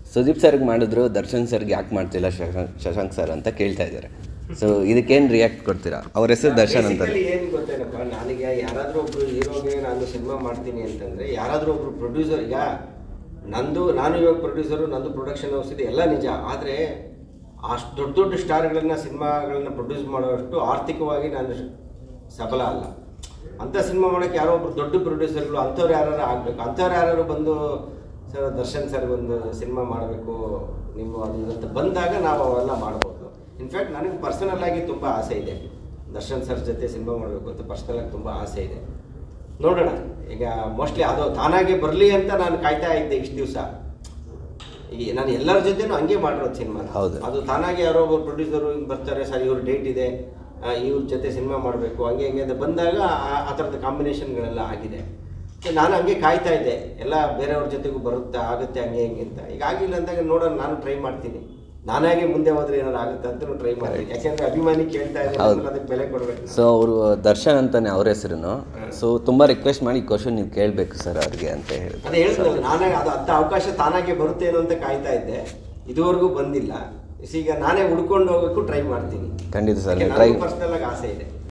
ಸುದೀಪ್ ಸರ್ಗೆ ಮಾಡಿದ್ರು ದರ್ಶನ್ ಸರ್ಗೆ ಯಾಕೆ ಮಾಡ್ತಿಲ್ಲ ಶಶಾಂಕ್ ಶಶಾಂಕ್ ಸರ್ ಅಂತ ಕೇಳ್ತಾ ಇದ್ದಾರೆ ಸೊ ಇದಕ್ಕೇನು ರಿಯಾಕ್ಟ್ ಕೊಡ್ತೀರಾ ಅವ್ರ ಹೆಸರು ದರ್ಶನ್ ಅಂತ Basically ಏನ್ ಗೊತ್ತೇನಪ್ಪ ನನಗೆ ಯಾರಾದ್ರೂ ಒಬ್ರು ಹೀರೋಗೆ ನಾನು ಸಿನಿಮಾ ಮಾಡ್ತೀನಿ ಅಂತಂದ್ರೆ ಯಾರಾದ್ರೂ ಒಬ್ರು ಪ್ರೊಡ್ಯೂಸರ್ ಈಗ ನಂದು ನಾನು ಇವಾಗ ಪ್ರೊಡ್ಯೂಸರು ನಂದು ಪ್ರೊಡಕ್ಷನ್ ಹೌಸ್ ಇದೆ ಎಲ್ಲ ನಿಜ ಆದರೆ ಅಷ್ಟು ದೊಡ್ಡ ದೊಡ್ಡ ಸ್ಟಾರ್ಗಳನ್ನ ಸಿನಿಮಾಗಳನ್ನ ಪ್ರೊಡ್ಯೂಸ್ ಮಾಡೋಷ್ಟು ಆರ್ಥಿಕವಾಗಿ ನಾನು ಸಬಲ ಅಲ್ಲ ಅಂಥ ಸಿನಿಮಾ ಮಾಡೋಕ್ಕೆ ಯಾರೋ ಒಬ್ರು ದೊಡ್ಡ ಪ್ರೊಡ್ಯೂಸರ್ಗಳು ಅಂಥವ್ರು ಯಾರು ಆಗಬೇಕು ಅಂಥವ್ರು ಯಾರು ಬಂದು ಸರ್ ದರ್ಶನ್ ಸರ್ ಒಂದು ಸಿನಿಮಾ ಮಾಡಬೇಕು ನೀವು ಅದು ಅಂತ ಬಂದಾಗ ನಾವು ಅವೆಲ್ಲ ಮಾಡ್ಬೋದು ಇನ್ಫ್ಯಾಕ್ಟ್ ನನಗೆ ಪರ್ಸನಲ್ ಆಗಿ ತುಂಬ ಆಸೆ ಇದೆ ದರ್ಶನ್ ಸರ್ ಜೊತೆ ಸಿನಿಮಾ ಮಾಡಬೇಕು ಅಂತ ಪರ್ಸನಲ್ ಆಗಿ ತುಂಬ ಆಸೆ ಇದೆ ನೋಡೋಣ ಈಗ ಮೋಸ್ಟ್ಲಿ ಅದು ತಾನಾಗೆ ಬರಲಿ ಅಂತ ನಾನು ಕಾಯ್ತಾ ಇದ್ದೆ ಇಷ್ಟು ದಿವಸ ಈಗ ನಾನು ಎಲ್ಲರ ಜೊತೆನೂ ಹಂಗೆ ಮಾಡಿರೋದು ಸಿನಿಮಾ ಹೌದು. ಅದು ತಾನಾಗೆ ಯಾರೋ ಒಬ್ಬರು ಪ್ರೊಡ್ಯೂಸರು ಹಿಂಗೆ ಬರ್ತಾರೆ ಸರ್ ಇವ್ರ ಡೇಟ್ ಇದೆ ಆ, ಇವ್ರ ಜೊತೆ ಸಿನಿಮಾ ಮಾಡಬೇಕು ಹಂಗೆ ಹಿಂಗೆ ಅಂತ ಬಂದಾಗ ಆ- ಆ ಥರದ ಕಾಂಬಿನೇಷನ್ಗಳೆಲ್ಲ ಆಗಿದೆ ಮತ್ತೆ ನಾನು ಹಂಗೆ ಕಾಯ್ತಾ ಇದ್ದೆ ಎಲ್ಲ ಬೇರೆಯವ್ರ ಜೊತೆಗೂ ಬರುತ್ತೆ ಆಗುತ್ತೆ ಹಂಗೆ ಹಿಂಗೆ ಅಂತ ಈಗ ಆಗಿಲ್ಲ ಅಂದಾಗ ನೋಡೋಣ ನಾನು ಟ್ರೈ ಮಾಡ್ತೀನಿ ನಾನಾಗೆ ಮುಂದೆ ಹೋದ್ರೆ ಏನಾರು ಆಗುತ್ತೆ ಅಂತ ಟ್ರೈ ಮಾಡ್ತೀನಿ ಯಾಕೆಂದ್ರೆ ಅಭಿಮಾನಿ ಕೇಳ್ತಾ ಇದ್ದಾರೆ ಹೌದು. ಅಂದ್ರೆ ಅದಕ್ಕೆ ಬೆಲೆ ಕೊಡಬೇಕು ಸೊ ಅವರು ದರ್ಶನ್ ಅಂತಾನೆ ಅವ್ರ ಹೆಸರು ಸೊ ತುಂಬ ರಿಕ್ವೆಸ್ಟ್ ಮಾಡಿ ಈ ಕ್ವಶನ್ ನೀವು ಕೇಳಬೇಕು ಸರ್ ಅವ್ರಿಗೆ ಅಂತ ಹೇಳಿ ಅದೇ ಹೇಳ್ತಿಲ್ಲ ನಾನೇ ಅದು ಅಂಥ ಅವಕಾಶ ತಾನಾಗೆ ಬರುತ್ತೇನೋ ಅಂತ ಕಾಯ್ತಾ ಇದ್ದೆ ಇದುವರೆಗೂ ಬಂದಿಲ್ಲ ಈಗ ನಾನೇ ಹುಡ್ಕೊಂಡು ಹೋಗೋಕ್ಕೂ ಟ್ರೈ ಮಾಡ್ತೀನಿ ಖಂಡಿತ ಸರ್ ಟ್ರೈ ಪರ್ಸನಲ್ ಆಗಿ ಆಸೆ ಇದೆ